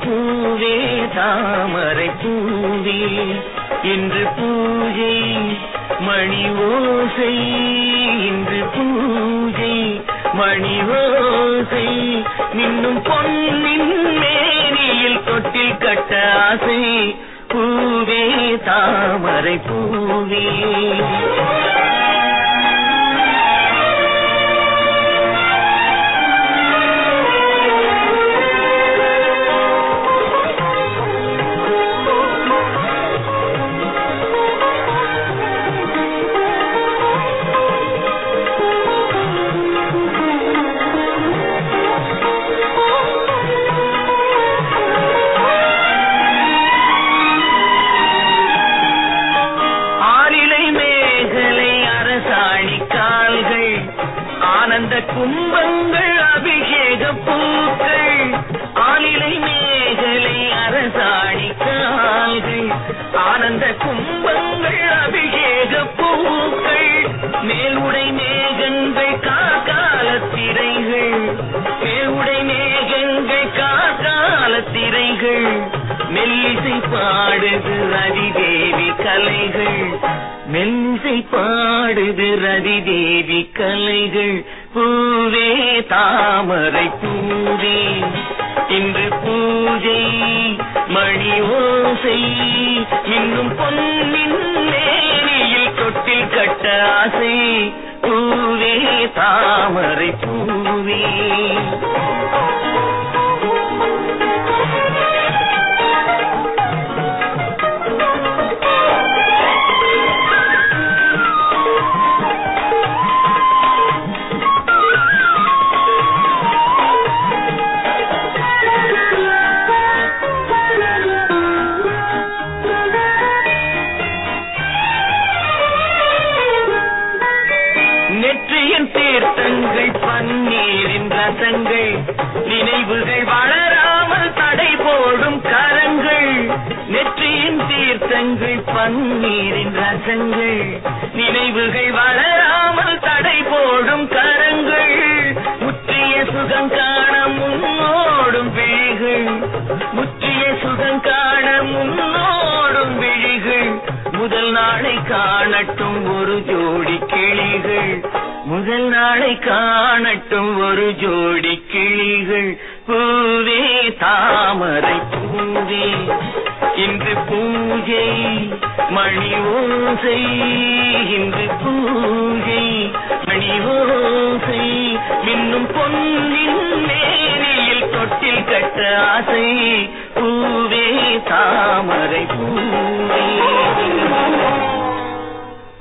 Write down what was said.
பூவே தாமரை பூவே இன்று பூஜை மணி ஓசை இன்று பூஜை மணி ஓசை நின்னும் பொன்னின் மேனியில் தொட்டில் கட்ட ஆசை பூவே தாமரை பூவே ஆலிலை மேகலை அரசாணி கால்கள் ஆனந்த கும்பங்கள் அபிஷேக பூக்கள் ஆலிலை மேகலை அரசாணி கால்கள் ஆனந்த கும்பங்கள் அபிஷேக பூக்கள் மேலுடை மேகங்கள் காக்கால திரைகள் மேலுடை மேகங்கள் காக்கால திரைகள் மெல்லிசை பாடுது ரதி தேவி கலைகள் மெல்லிசை பாடுது ரதி தேவி கலைகள் பூவே தாமரை பூவே இன்று பூஜை மணி ஓசை இன்னும் பொன்னின் மேனியில் தொட்டில் கட்ட ஆசை பூவே தாமரை பூவே நெற்றியின் தீர்த்தங்கள் பன்னீரின் ரசங்கள் நினைவுகள் வளராமல் தடை போடும் கரங்கள் நெற்றியின் தீர்த்தங்கள் பன்னீரின் ரசங்கள் நினைவுகள் வளராமல் தடை போடும் கரங்கள் முற்றிய சுகம் காண முன்னோடும் விழிகள் முற்றிய சுகம் காண முன்னோடும் விழிகள் முதல் நாளை காணட்டும் ஒரு ஜோடி கிளிகள் முதல் நாளை காணட்டும் ஒரு ஜோடி கிளிகள் பூவே தாமரை பூவே இன்று பூஜை மணி ஓசை இன்று பூஜை